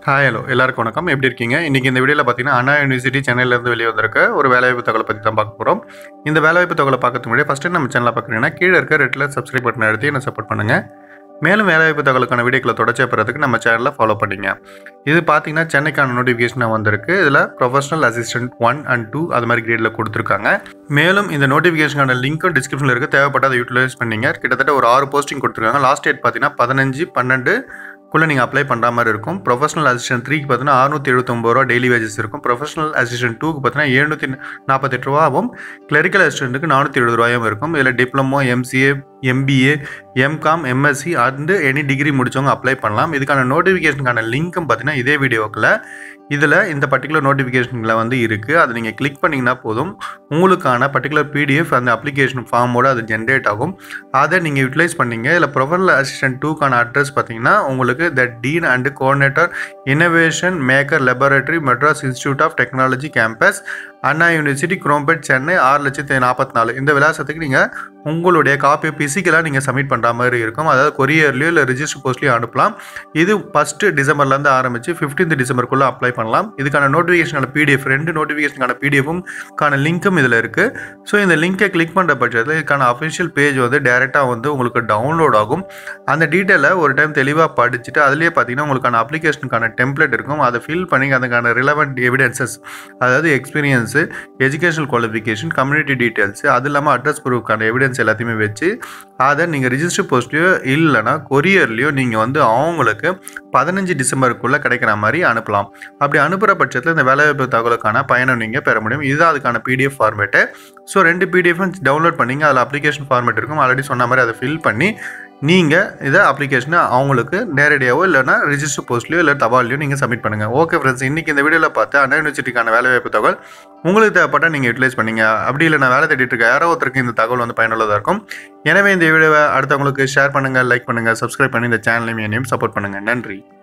hi hello எல்லாருக்கும் வணக்கம் எப்படி இருக்கீங்க இன்றைக்கி இந்த வீடியோவில் பார்த்தீங்கன்னா அண்ணா யூனிவர்சிட்டி சென்னையிலேருந்து வெளியே வந்திருக்க ஒரு வேலைவாய்ப்பு தகவலை பற்றி தான் பார்க்க போகிறோம் இந்த வேலைவாய்ப்பு தகவலை பார்க்கறதுக்கு முன்னாடி ஃபஸ்ட்டு நம்ம சேனலை பார்க்குறீங்கன்னா கீழே இருக்க ரெட்டில் சப்ஸ்கிரைப் பட்டன் எடுத்து என்ன சப்போர்ட் பண்ணுங்கள் மேலும் வேலைவாய்ப்பு தகவலுக்கான வீடியோக்களை தொடர்ச்சியாக பெறதுக்கு நம்ம சேனலை ஃபாலோ பண்ணிங்க இது பார்த்தீங்கன்னா சென்னைக்கான நோட்டிஃபிகேஷனாக வந்திருக்கு இதில் professional assistant one and two அது மாதிரி கிரேடில் கொடுத்துருக்காங்க மேலும் இந்த நோட்டிஃபிகேஷனான லிங்க்கும் டிஸ்கிரிப்ஷனில் இருக்க தேவைப்பட்ட அதை யூட்டிலைஸ் பண்ணீங்க கிட்டத்தட்ட ஒரு ஆறு போஸ்டிங் கொடுத்துருக்காங்க லாஸ்ட் டேட் பார்த்தீங்கன்னா பதினஞ்சு பன்னெண்டு குள்ளே நீங்கள் அப்ளை பண்ணுற மாதிரி இருக்கும் ப்ரொஃபஷனல் அசிஸ்டன்ட் த்ரீக்கு பார்த்தீங்கன்னா அறுநூற்றி எழுபத்தொம்பது ரூபா டெய்லி வேஜஸ் இருக்கும் ப்ரொஃபஷனல் அசிஸ்டன்ட் டூக்கு பார்த்தீங்கன்னா எழுநூற்றி நாற்பத்தெட்டு ரூபாவும் கிளரிக்கல் அசிஸ்டண்ட்டுக்கு நானூற்றி எழுபது ரூபாயும் இருக்கும் இதில் diploma MCA MBA MCom MSc and any degree முடிச்சவங்க அப்ளை பண்ணலாம் இதுக்கான நோட்டிஃபிகேஷனுக்கான லிங்க்கும் பார்த்தீங்கன்னா இதே வீடியோக்கில் இதில் இந்த பர்டிகுலர் நோட்டிஃபிகேஷனில் வந்து இருக்குது அதை நீங்கள் கிளிக் பண்ணிங்கன்னா போதும் உங்களுக்கான பர்டிகுலர் பிடிஎஃப் அந்த அப்ளிகேஷன் ஃபார்மோட அது ஜென்ரேட் ஆகும் அதை நீங்கள் யூட்டிலைஸ் பண்ணீங்க இல்லை ப்ரொஃபஷனல் அசிஸ்டன்ட் டூக்கான அட்ரஸ் பார்த்தீங்கன்னா உங்களுக்கு the dean and coordinator innovation maker laboratory Madras Institute of Technology campus Anna University Chromepet Chennai ஆறு லட்சத்தி நாற்பத்தி நாலு இந்த விலாசத்துக்கு நீங்கள் உங்களுடைய காப்பி பிசிக்கலாக நீங்கள் சப்மிட் பண்ணுற மாதிரி இருக்கும் அதாவது கொரியர்லையோ இல்லை ரிஜிஸ்டர் போஸ்ட்லையோ அனுப்பலாம் இது ஃபஸ்ட்டு டிசம்பர்லேருந்து ஆரம்பித்து ஃபிஃப்டீன்த் டிசம்பருக்குள்ளே அப்ளை பண்ணலாம் இதுக்கான நோட்டிஃபிகேஷனான பிடிஎஃப் ரெண்டு நோட்டிஃபிகேஷனுக்கான பிடிஎஃபும் கான லிங்க்கும் இதில் இருக்குது ஸோ இந்த லிங்கை கிளிக் பண்ணுற பட்சத்தில் இதுக்கான அஃபிஷியல் பேஜ் வந்து டேரெக்டாக வந்து உங்களுக்கு டவுன்லோட் ஆகும் அந்த டீட்டெயிலை ஒரு டைம் தெளிவாக படிச்சுட்டு அதுலேயே பார்த்தீங்கன்னா உங்களுக்கான அப்ளிகேஷனுக்கான டெம்ப்ளேட் இருக்கும் அதை ஃபில் பண்ணி அதுக்கான ரிலவெண்ட் எவிடன்சஸ் அதாவது experience educational qualification community details அது இல்லாமல் அட்ரஸ் ப்ரூஃப்கான எவிடன்ஸ் எல்லாத்தையுமே வச்சு அதை நீங்கள் ரிஜிஸ்டர் போஸ்ட்லையோ இல்லைனா கொரியர்லையோ நீங்கள் வந்து அவங்களுக்கு பதினஞ்சு டிசம்பருக்குள்ளே கிடைக்கிற மாதிரி அனுப்பலாம் அப்படி அனுப்புகிற பட்சத்தில் இந்த வேலைவாய்ப்பு தகவலுக்கான பயணம் நீங்கள் பெற முடியும் இதுதான் அதுக்கான பிடிஎஃப் ஃபார்மேட்டு ஸோ ரெண்டு பிடிஎஃப் டவுன்லோட் பண்ணிங்க அதில் அப்ளிகேஷன் ஃபார்மேட் இருக்கும் ஆல்ரெடி சொன்ன மாதிரி அதை ஃபில் பண்ணி நீங்கள் இதை அப்ளிகேஷனை அவங்களுக்கு நேரடியாகவோ இல்லைனா ரிஜிஸ்டர் போஸ்ட்லையோ இல்லை தபால்லையோ நீங்கள் சப்மிட் பண்ணுங்கள் ஓகே ஃப்ரெண்ட்ஸ் இன்றைக்கி இந்த வீடியோவில் பார்த்து அண்ணா யூனிவர்சிட்டிக்கான வேலைவாய்ப்பு தகவல் உங்களுக்கு தேவைப்பட்டால் நீங்கள் யூட்டிலைஸ் பண்ணீங்க அப்படி இல்லை நான் வேலை தேடிட்டு இருக்க யாரோ ஒருத்தருக்கு இந்த தகவல் வந்து பயனுள்ளதாக இருக்கும் எனவே இந்த வீடியோவை அடுத்தவங்களுக்கு ஷேர் பண்ணுங்கள் லைக் பண்ணுங்கள் சப்ஸ்கிரைப் பண்ணி இந்த சேனலையும் என்னையும் சப்போர்ட் பண்ணுங்கள் நன்றி